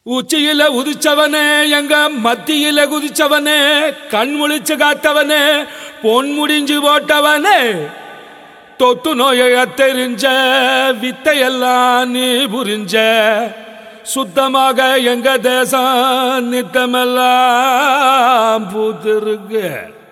உச்சியில உதிச்சவனே எங்க மத்தியில குதிச்சவனே கண் முழிச்சு காத்தவனே பொன் முடிஞ்சு போட்டவனே தொத்து நோயை தெரிஞ்ச வித்தையெல்லாம் நீ புரிஞ்ச சுத்தமாக எங்க தேசம் நித்தமெல்லாம் பூத்திருக்கு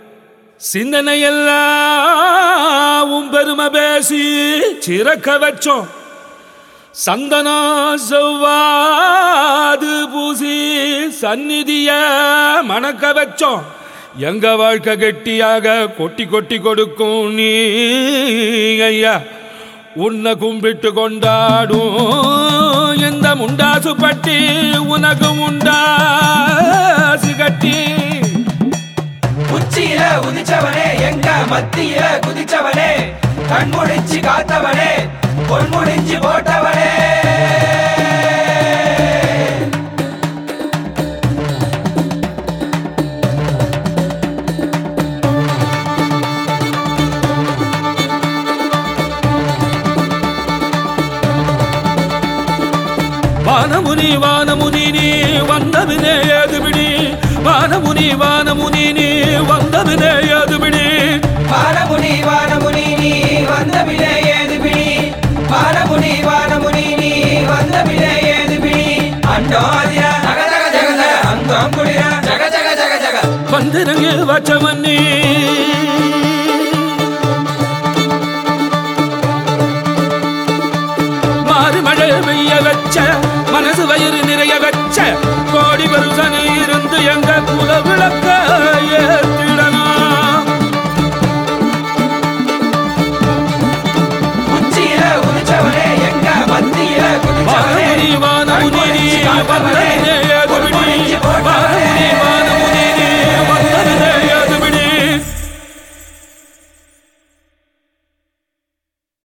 சிந்தனையெல்லாம் உன் பெருமை பேசி சிறக்க வச்சோம் சந்தனா செவ்வாது பூசி சந்நிதிய மணக்க வச்சோம் எங்க வாழ்க்கை கெட்டியாக கொட்டி கொட்டி கொடுக்கும் நீ ஐயா உன்னை கும்பிட்டு கொண்டாடும் இந்த முண்டாசு பட்டி உனக்கு முண்டாசு கட்டி உச்சியில உதிச்சவனே எங்க மத்தியில குதிச்சவனே கண் முடிச்சு காத்தவனே பொன் முடிஞ்சு போட்டவனே வானமுனி வானமுனி நீ வந்தவினே ஏதுபிடி வானமுனி வானமுனி நீ வந்தவினே ஏதுபிடி வானமுனி வானமுனி நீ வந்த பிழை ஏது பிடி வானமுனி வானமுனி நீ வந்த பிழை ஏது பிடி அண்டோதிர ஜக ஜக ஜக ஜக அங்கம் குளிர ஜக ஜக ஜக ஜக வந்திறங்கு வச்சவன் நீ மாறு மழை பெய்ய வச்ச மனசு வயிறு நிறைய வச்ச கோடி வருஷனு இருந்து எங்க குல விளக்க ஏத்திடணும் உச்சியில உதிச்சவனே எங்க மத்தியில குதிச்சவனே வானமுனி வானமுனி நீ கண் முடிச்சு காத்தவனே, வந்தவினே